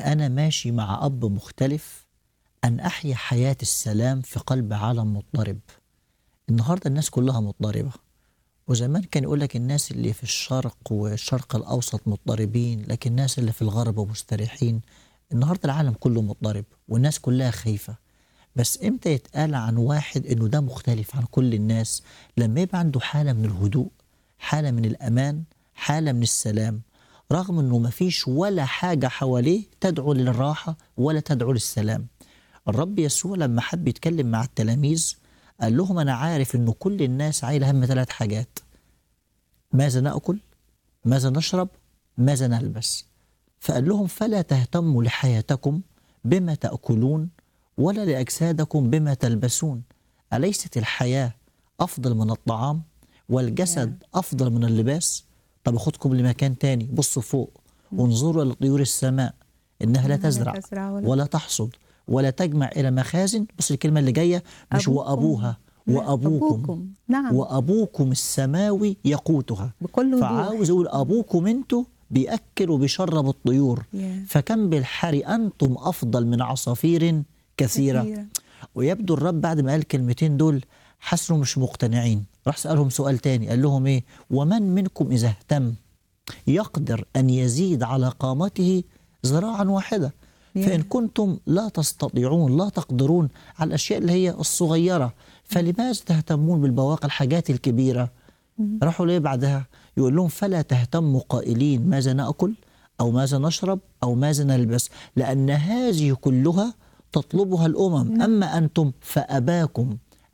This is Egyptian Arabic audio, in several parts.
أنا ماشي مع أب مختلف أن أحيا حياة السلام في قلب عالم مضطرب النهاردة الناس كلها مضطربة وزمان كان يقول لك الناس اللي في الشرق والشرق الأوسط مضطربين لكن الناس اللي في الغرب مستريحين النهاردة العالم كله مضطرب والناس كلها خايفة بس امتى يتقال عن واحد انه ده مختلف عن كل الناس لما يبقى عنده حالة من الهدوء حالة من الأمان حالة من السلام رغم انه مفيش ولا حاجة حواليه تدعو للراحة ولا تدعو للسلام الرب يسوع لما حب يتكلم مع التلاميذ قال لهم أنا عارف إنه كل الناس عايلة هم ثلاث حاجات ماذا نأكل ماذا نشرب ماذا نلبس فقال لهم فلا تهتموا لحياتكم بما تأكلون ولا لأجسادكم بما تلبسون أليست الحياة أفضل من الطعام والجسد أفضل من اللباس طب أخدكم لمكان تاني بصوا فوق وانظروا لطيور السماء إنها لا تزرع تزرع ولا ولا تحصد ولا تجمع إلى مخازن بص الكلمة اللي جاية مش أبوكم. وأبوها لا، وأبوكم أبوكم. نعم وأبوكم السماوي يقوتها بكل وضوح فعاوز يقول أبوكم أنتوا بيأكل وبيشرب الطيور يا. فكم بالحري أنتم أفضل من عصافير كثيرة كثيرة. ويبدو الرب بعد ما قال الكلمتين دول حسوا مش مقتنعين راح سألهم سؤال تاني قال لهم إيه ومن منكم إذا اهتم يقدر أن يزيد على قامته ذراعا واحدة يا. فإن كنتم لا تستطيعون لا تقدرون على الأشياء اللي هي الصغيرة فلماذا تهتمون بالبواقي الحاجات الكبيرة راحوا ليه بعدها يقول لهم فلا تهتموا قائلين ماذا نأكل أو ماذا نشرب أو ماذا نلبس لأن هذه كلها تطلبها الأمم أما أنتم فأباكم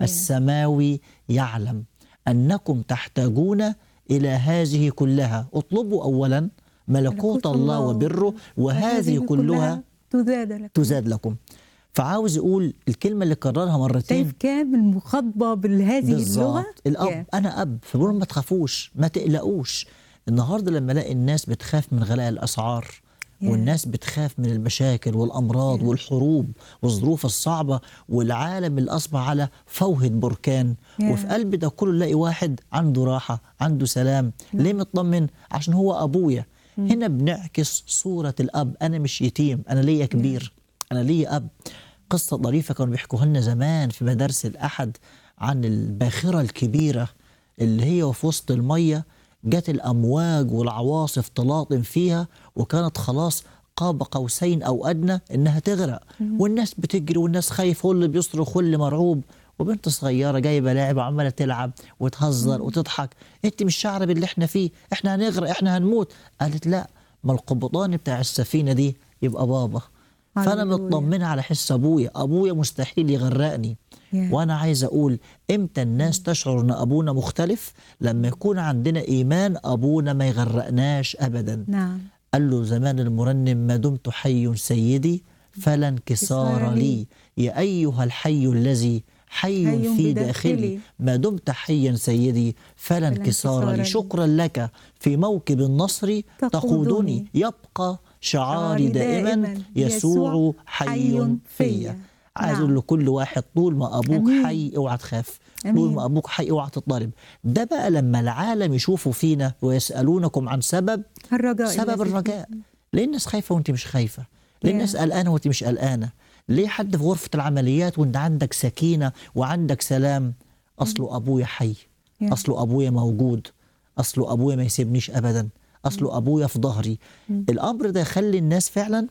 السماوي يعلم أنكم تحتاجون إلى هذه كلها اطلبوا أولا ملكوت الله وبره وهذه كلها تزاد لك تزاد لكم فعاوز يقول الكلمة اللي كررها مرتين شايف كام المخاطبة بهذه اللغة بالظبط الاب يا. انا اب فبقول لهم ما تخافوش ما تقلقوش النهارده لما الاقي الناس بتخاف من غلاء الاسعار يا. والناس بتخاف من المشاكل والامراض والحروب والظروف الصعبه والعالم اللي اصبح على فوهه بركان يا. وفي قلب ده كله نلاقي واحد عنده راحه عنده سلام ليه مطمن عشان هو ابويا هنا بنعكس صوره الاب انا مش يتيم انا ليا كبير انا ليا اب قصه ظريفه كانوا بيحكوها لنا زمان في مدارس الاحد عن الباخره الكبيره اللي هي في وسط الميه جت الامواج والعواصف تلاطم فيها وكانت خلاص قاب قوسين او ادنى انها تغرق والناس بتجري والناس خايفه واللي بيصرخ واللي مرعوب وبنت صغيره جايبه لاعب وعماله تلعب وتهزر وتضحك انت مش شعره باللي احنا فيه احنا هنغرق احنا هنموت قالت لا ما القبطان بتاع السفينه دي يبقى بابا فانا هللويا. مطمنه على حس ابويا ابويا مستحيل يغرقني يا. وانا عايز اقول امتى الناس تشعر ان ابونا مختلف لما يكون عندنا ايمان ابونا ما يغرقناش ابدا نعم قال له زمان المرنم ما دمت حي سيدي فلا انكسار انكسار لي لي. يا ايها الحي الذي حي, حي في بداخلي. داخلي ما دمت حيا سيدي فلا انكسار انكسار لي لي. شكرا لك في موكب النصر تقودني. تقودني يبقى شعاري شعاري دائما دائماً يسوع يسوع حي حي فيا فيا. عايز نعم. اقول لكل واحد طول ما ابوك أمين. حي اوعى تخاف طول أمين. ما ابوك حي اوعى تضطرب ده بقى لما العالم يشوفوا فينا ويسالونكم عن سبب الرجاء سبب الذي الرجاء ليه الناس خايفه وانت مش خايفه ليه يا. الناس قلقانه وانت مش قلقانه ليه حد في غرفه العمليات وانت عندك سكينه وعندك سلام اصله ابويا حي يا. اصله ابويا موجود اصله ابويا ما يسيبنيش ابدا اصله ابويا في ظهري الامر ده يخلي الناس فعلا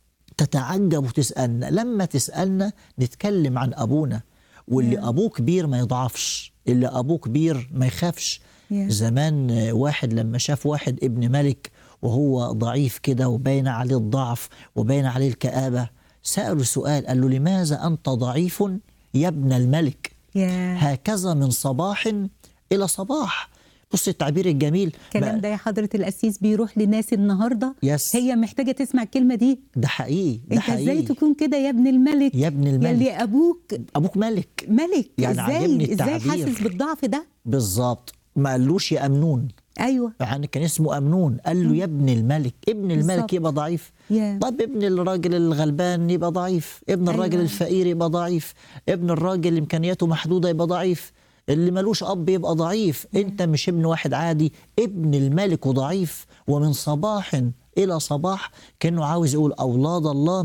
تتعجب وتسالنا لما تسالنا نتكلم عن ابونا واللي يا. ابوه كبير ما يضعفش اللي ابوه كبير ما يخافش يا. زمان آه، واحد لما شاف واحد ابن ملك وهو ضعيف كده وباين عليه الضعف وباين عليه الكآبة سأله سؤال قال له لماذا أنت ضعيف يا ابن الملك يا هكذا من صباح إلى صباح بص التعبير الجميل الكلام بقى- ده يا حضرة القسيس بيروح لناس النهاردة يس. هي محتاجة تسمع الكلمة دي ده حقيقي ده انت ازاي حقيقي تكون كده يا ابن الملك يا ابن الملك. يلي ابوك أبوك ملك ملك يعني عجبني ازاي ازاي التعبير. حاسس بالضعف ده بالظبط ما قالوش يا أمنون ايوه يعني كان اسمه أمنون قال له يا ابن الملك ابن الملك بالظبط. يبقى ضعيف يا. طب ابن الراجل الغلبان يبقى ضعيف ابن الراجل أيوة. الفقير يبقى ضعيف ابن الراجل اللي امكانياته محدوده يبقى ضعيف اللي ملوش اب يبقى ضعيف انت مش ابن واحد عادي ابن الملك وضعيف ومن صباح إلى صباح كأنه عاوز يقول أولاد الله